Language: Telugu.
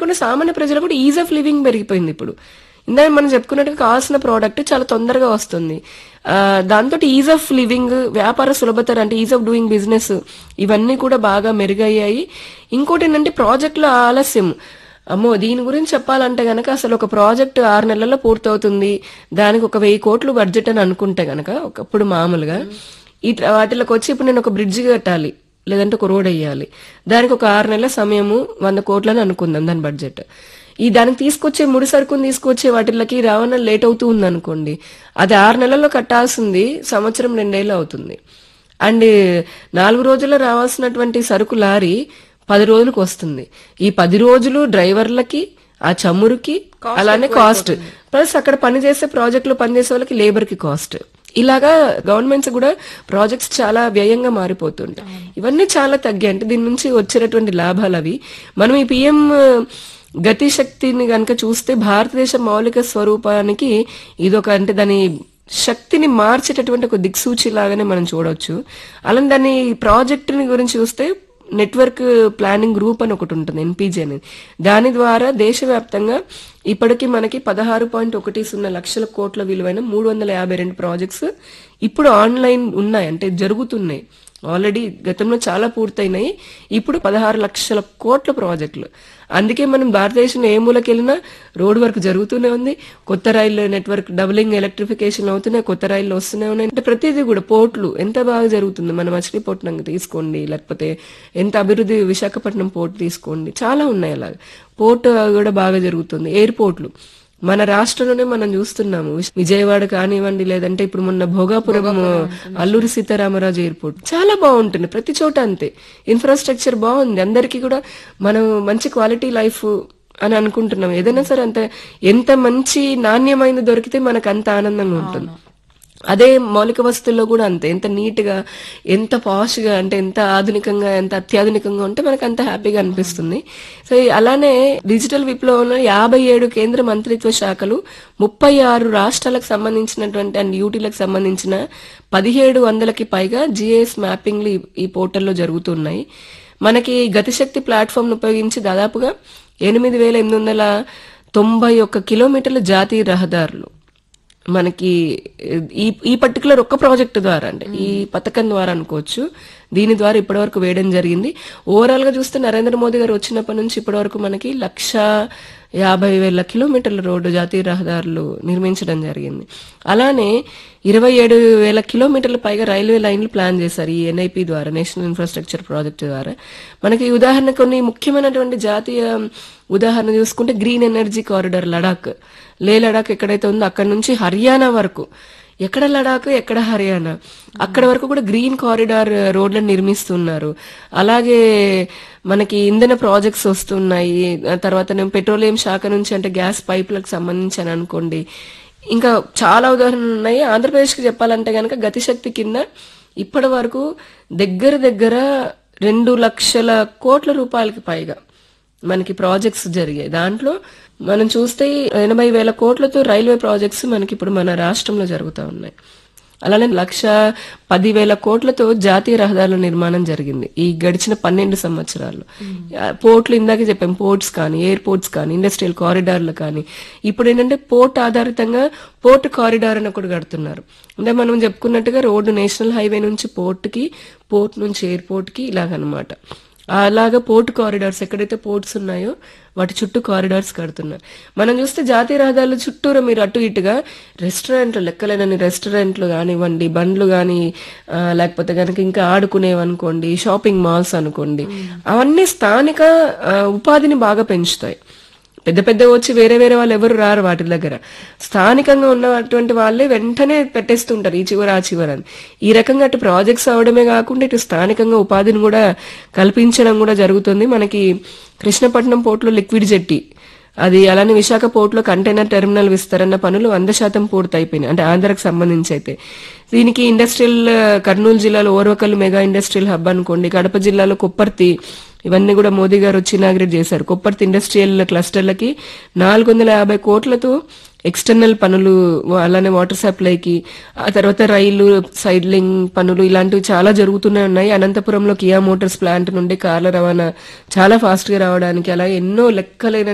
కాకుండా సామాన్య ప్రజలు కూడా ఈజ్ ఆఫ్ లివింగ్ పెరిగిపోయింది ఇప్పుడు ఇందాక మనం చెప్పుకున్నట్టుగా కావాల్సిన ప్రోడక్ట్ చాలా తొందరగా వస్తుంది ఆ, దాంతో ఈజ్ ఆఫ్ లివింగ్ వ్యాపార సులభతర అంటే ఈజ్ ఆఫ్ డూయింగ్ బిజినెస్ ఇవన్నీ కూడా బాగా మెరుగయ్యాయి ఇంకోటి ఏంటంటే ప్రాజెక్టుల ఆలస్యం అమ్మో దీని గురించి చెప్పాలంటే గనక అసలు ఒక ప్రాజెక్ట్ ఆరు నెలల్లో పూర్తవుతుంది దానికి ఒక వెయ్యి కోట్లు బడ్జెట్ అని అనుకుంటే గనక ఒకప్పుడు మామూలుగా ఈ వాటిలోకి వచ్చి ఇప్పుడు నేను ఒక బ్రిడ్జ్ కట్టాలి లేదంటే ఒక రోడ్ వేయాలి దానికి ఒక ఆరు నెలల సమయము వంద కోట్లని అనుకుందాం దాని బడ్జెట్ ఈ దానికి తీసుకొచ్చే ముడి సరుకుని తీసుకొచ్చే వాటిలకి రవాణా లేట్ అవుతూ ఉంది అనుకోండి అది ఆరు నెలల్లో కట్టాల్సింది సంవత్సరం రెండేళ్ళు అవుతుంది అండ్ నాలుగు రోజుల్లో రావాల్సినటువంటి సరుకు లారీ పది రోజులకు వస్తుంది ఈ పది రోజులు డ్రైవర్లకి ఆ చమురుకి అలానే కాస్ట్ ప్లస్ అక్కడ పనిచేసే ప్రాజెక్టులు పనిచేసే వాళ్ళకి లేబర్ కి కాస్ట్ ఇలాగా గవర్నమెంట్స్ కూడా ప్రాజెక్ట్స్ చాలా వ్యయంగా మారిపోతుంటాయి ఇవన్నీ చాలా తగ్గాయి అంటే దీని నుంచి వచ్చేటటువంటి లాభాలు అవి మనం ఈ పిఎం గతి శక్తిని గనక చూస్తే భారతదేశ మౌలిక స్వరూపానికి ఇదొక అంటే దాని శక్తిని మార్చేటటువంటి ఒక దిక్సూచి లాగానే మనం చూడొచ్చు అలానే దాని ప్రాజెక్టుని గురించి చూస్తే నెట్వర్క్ ప్లానింగ్ గ్రూప్ అని ఒకటి ఉంటుంది ఎన్పీజీ అనేది దాని ద్వారా దేశవ్యాప్తంగా ఇప్పటికి మనకి పదహారు పాయింట్ ఒకటి సున్నా లక్షల కోట్ల విలువైన మూడు వందల యాభై రెండు ప్రాజెక్ట్స్ ఇప్పుడు ఆన్లైన్ ఉన్నాయి అంటే జరుగుతున్నాయి ఆల్రెడీ గతంలో చాలా పూర్తయినాయి ఇప్పుడు పదహారు లక్షల కోట్ల ప్రాజెక్టులు అందుకే మనం భారతదేశంలో ఏ మూలకెళ్ళినా రోడ్ వర్క్ జరుగుతూనే ఉంది కొత్త రైలు నెట్వర్క్ డబులింగ్ ఎలక్ట్రిఫికేషన్ అవుతున్నాయి కొత్త రైళ్లు వస్తూనే ఉన్నాయి అంటే ప్రతిదీ కూడా పోర్ట్లు ఎంత బాగా జరుగుతుంది మన మచిలీపట్నం తీసుకోండి లేకపోతే ఎంత అభివృద్ధి విశాఖపట్నం పోర్ట్ తీసుకోండి చాలా ఉన్నాయి అలాగే పోర్ట్ కూడా బాగా జరుగుతుంది ఎయిర్పోర్ట్లు మన రాష్ట్రంలోనే మనం చూస్తున్నాము విజయవాడ కానివ్వండి లేదంటే ఇప్పుడు మొన్న భోగాపురం అల్లూరి సీతారామరాజు ఎయిర్పోర్ట్ చాలా బాగుంటుంది ప్రతి చోట అంతే ఇన్ఫ్రాస్ట్రక్చర్ బాగుంది అందరికీ కూడా మనం మంచి క్వాలిటీ లైఫ్ అని అనుకుంటున్నాం ఏదైనా సరే అంత ఎంత మంచి నాణ్యమైనది దొరికితే మనకు అంత ఆనందంగా ఉంటుంది అదే మౌలిక వస్తువుల్లో కూడా అంతే ఎంత నీట్ గా ఎంత పాష్ గా అంటే ఎంత ఆధునికంగా ఎంత అత్యాధునికంగా ఉంటే మనకు అంత హ్యాపీగా అనిపిస్తుంది సో ఈ అలానే డిజిటల్ విప్లవంలో యాభై ఏడు కేంద్ర మంత్రిత్వ శాఖలు ముప్పై ఆరు రాష్ట్రాలకు సంబంధించినటువంటి అండ్ యూటీలకు సంబంధించిన పదిహేడు వందలకి పైగా జిఎస్ మ్యాపింగ్లు ఈ- ఈ పోర్టల్లో జరుగుతున్నాయి మనకి గతిశక్తి ప్లాట్ఫామ్ ఉపయోగించి దాదాపుగా ఎనిమిది వేల ఎనిమిది వందల తొంభై ఒక్క కిలోమీటర్ల జాతీయ రహదారులు మనకి ఈ ఈ పర్టికులర్ ఒక్క ప్రాజెక్ట్ ద్వారా అంటే ఈ పథకం ద్వారా అనుకోవచ్చు దీని ద్వారా ఇప్పటివరకు వేయడం జరిగింది ఓవరాల్ గా చూస్తే నరేంద్ర మోదీ గారు వచ్చినప్పటి నుంచి ఇప్పటివరకు మనకి లక్ష యాభై వేల కిలోమీటర్ల రోడ్డు జాతీయ రహదారులు నిర్మించడం జరిగింది అలానే ఇరవై ఏడు వేల కిలోమీటర్ల పైగా రైల్వే లైన్లు ప్లాన్ చేశారు ఈ ఎన్ఐపి ద్వారా నేషనల్ ఇన్ఫ్రాస్ట్రక్చర్ ప్రాజెక్ట్ ద్వారా మనకి ఉదాహరణ కొన్ని ముఖ్యమైనటువంటి జాతీయ ఉదాహరణ చూసుకుంటే గ్రీన్ ఎనర్జీ కారిడార్ లడాక్ లే లడాక్ ఎక్కడైతే ఉందో అక్కడ నుంచి హర్యానా వరకు ఎక్కడ లడాక్ ఎక్కడ హర్యానా అక్కడ వరకు కూడా గ్రీన్ కారిడార్ రోడ్లను నిర్మిస్తున్నారు అలాగే మనకి ఇంధన ప్రాజెక్ట్స్ వస్తున్నాయి ఆ తర్వాత నేను పెట్రోలియం శాఖ నుంచి అంటే గ్యాస్ పైపులకు సంబంధించి అని అనుకోండి ఇంకా చాలా ఉదాహరణలు ఉన్నాయి ఆంధ్రప్రదేశ్కి చెప్పాలంటే కనుక గతిశక్తి కింద ఇప్పటి వరకు దగ్గర దగ్గర రెండు లక్షల కోట్ల రూపాయలకి పైగా మనకి ప్రాజెక్ట్స్ జరిగాయి దాంట్లో మనం చూస్తే ఎనభై వేల కోట్లతో రైల్వే ప్రాజెక్ట్స్ మనకి ఇప్పుడు మన రాష్ట్రంలో జరుగుతూ ఉన్నాయి అలానే లక్ష పదివేల కోట్లతో జాతీయ రహదారుల నిర్మాణం జరిగింది ఈ గడిచిన పన్నెండు సంవత్సరాల్లో ఆ, పోర్ట్లు ఇందాక చెప్పాం పోర్ట్స్ కానీ ఎయిర్పోర్ట్స్ కానీ ఇండస్ట్రియల్ కారిడార్లు కానీ ఇప్పుడు ఏంటంటే పోర్ట్ ఆధారితంగా పోర్ట్ కారిడార్ అని ఒకటి కడుతున్నారు అంటే మనం చెప్పుకున్నట్టుగా రోడ్డు నేషనల్ హైవే నుంచి పోర్ట్ కి పోర్ట్ నుంచి ఎయిర్పోర్ట్ కి ఇలాగనమాట అలాగా పోర్ట్ కారిడార్స్ ఎక్కడైతే పోర్ట్స్ ఉన్నాయో వాటి చుట్టూ కారిడార్స్ కడుతున్నారు మనం చూస్తే జాతీయ రహదారుల చుట్టూరా మీరు అటు ఇటుగా రెస్టారెంట్లు లెక్కలేనని రెస్టారెంట్లు కానివ్వండి బండ్లు కానీ లేకపోతే కనుక ఇంకా ఆడుకునేవి అనుకోండి షాపింగ్ మాల్స్ అనుకోండి అవన్నీ స్థానిక ఆ, ఉపాధిని బాగా పెంచుతాయి పెద్ద పెద్ద వచ్చి వేరే వేరే వాళ్ళు ఎవరు రారు వాటి దగ్గర స్థానికంగా ఉన్నటువంటి వాళ్ళే వెంటనే పెట్టేస్తుంటారు ఈ చివర ఆ చివర అని ఈ రకంగా అటు ప్రాజెక్ట్స్ అవడమే కాకుండా ఇటు స్థానికంగా ఉపాధిని కూడా కల్పించడం కూడా జరుగుతుంది మనకి కృష్ణపట్నం పోర్టులో లిక్విడ్ జెట్టి అది అలానే విశాఖ పోర్టులో కంటైనర్ టెర్మినల్ విస్తరణ పనులు వంద శాతం పూర్తి అయిపోయినాయి అంటే ఆంధ్రకు సంబంధించి అయితే దీనికి ఇండస్ట్రియల్ కర్నూలు జిల్లాలో ఓర్వకల్లు మెగా ఇండస్ట్రియల్ హబ్ అనుకోండి కడప జిల్లాలో కొప్పర్తి ఇవన్నీ కూడా మోదీ గారు వచ్చి ఇనాగ్రేట్ చేశారు కొప్పర్తి ఇండస్ట్రియల్ క్లస్టర్లకి నాలుగు వందల యాభై కోట్లతో ఎక్స్టర్నల్ పనులు అలానే వాటర్ సప్లైకి ఆ తర్వాత రైలు సైడ్లింగ్ పనులు ఇలాంటివి చాలా జరుగుతూనే ఉన్నాయి అనంతపురంలో కియా మోటార్స్ ప్లాంట్ నుండి కార్ల రవాణా చాలా ఫాస్ట్ గా రావడానికి అలాగే ఎన్నో లెక్కలైన